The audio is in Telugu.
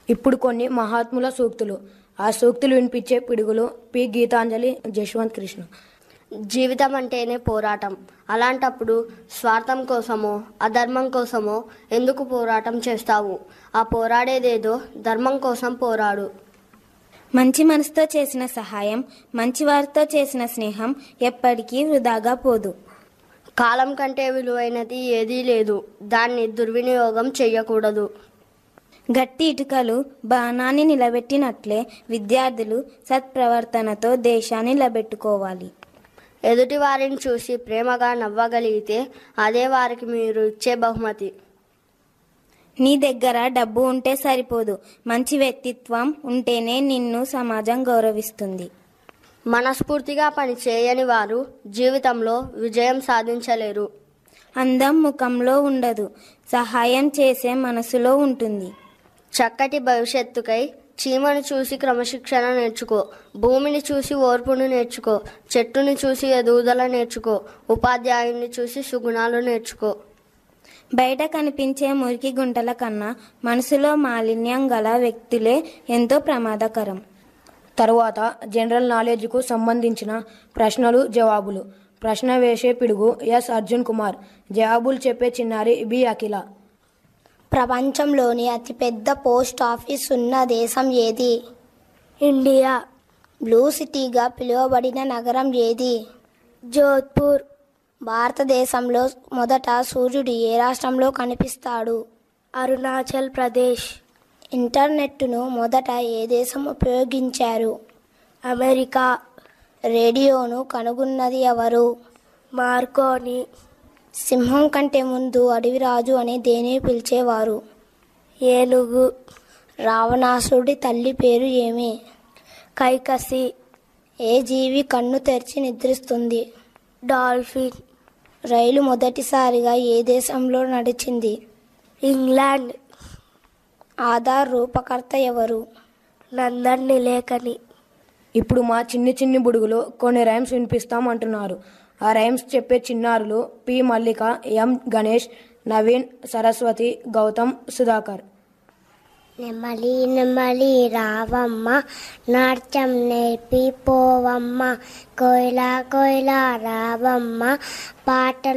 ఇప్పుడు కొన్ని మహాత్ముల సూక్తులు ఆ సూక్తులు వినిపించే పిడుగులు పి గీతాంజలి జశ్వంత్ కృష్ణ జీవితం అంటేనే పోరాటం అలాంటప్పుడు స్వార్థం కోసమో అధర్మం కోసమో ఎందుకు పోరాటం చేస్తావు ఆ పోరాడేదేదో ధర్మం కోసం పోరాడు మంచి మనసుతో చేసిన సహాయం మంచి వారితో చేసిన స్నేహం ఎప్పటికీ వృధాగా పోదు కాలం కంటే విలువైనది ఏదీ లేదు దాన్ని దుర్వినియోగం చెయ్యకూడదు గట్టి ఇటుకలు బాణాన్ని నిలబెట్టినట్లే విద్యార్థులు సత్ప్రవర్తనతో దేశాన్ని నిలబెట్టుకోవాలి ఎదుటి వారిని చూసి ప్రేమగా నవ్వగలిగితే అదే వారికి మీరు ఇచ్చే బహుమతి నీ దగ్గర డబ్బు ఉంటే సరిపోదు మంచి వ్యక్తిత్వం ఉంటేనే నిన్ను సమాజం గౌరవిస్తుంది మనస్ఫూర్తిగా పని చేయని వారు జీవితంలో విజయం సాధించలేరు అందం ముఖంలో ఉండదు సహాయం చేసే మనసులో ఉంటుంది చక్కటి భవిష్యత్తుకై చీమను చూసి క్రమశిక్షణ నేర్చుకో భూమిని చూసి ఓర్పును నేర్చుకో చెట్టుని చూసి ఎదుగుదల నేర్చుకో ఉపాధ్యాయుని చూసి సుగుణాలు నేర్చుకో బయట కనిపించే మురికి గుంటల కన్నా మనసులో మాలిన్యం గల వ్యక్తులే ఎంతో ప్రమాదకరం తరువాత జనరల్ నాలెడ్జ్కు సంబంధించిన ప్రశ్నలు జవాబులు ప్రశ్న వేసే పిడుగు ఎస్ అర్జున్ కుమార్ జవాబులు చెప్పే చిన్నారి బి అఖిల ప్రపంచంలోని అతిపెద్ద పోస్ట్ ఆఫీస్ ఉన్న దేశం ఏది ఇండియా బ్లూ సిటీగా పిలువబడిన నగరం ఏది జోధ్పూర్ భారతదేశంలో మొదట సూర్యుడు ఏ రాష్ట్రంలో కనిపిస్తాడు అరుణాచల్ ప్రదేశ్ ఇంటర్నెట్ను మొదట ఏ దేశం ఉపయోగించారు అమెరికా రేడియోను కనుగొన్నది ఎవరు మార్కోని సింహం కంటే ముందు అడవిరాజు అని దేని పిలిచేవారు ఏనుగు రావణాసుడి తల్లి పేరు ఏమి కైకసి ఏ జీవి కన్ను తెరిచి నిద్రిస్తుంది డాల్ఫిన్ రైలు మొదటిసారిగా ఏ దేశంలో నడిచింది ఇంగ్లాండ్ ఆధార్ రూపకర్త ఎవరు నందన్ నిలేకని ఇప్పుడు మా చిన్ని చిన్ని బుడుగులో కొన్ని రైమ్స్ వినిపిస్తాం అంటున్నారు ఆ రైమ్స్ చెప్పే చిన్నారులు పి మల్లిక ఎం గణేష్ నవీన్ సరస్వతి గౌతమ్ సుధాకర్ నెమలి నెమలి రావమ్మ నాట్యం నేర్పి పోవమ్మ కోయిలా కోయిలా రావమ్మ పాటలు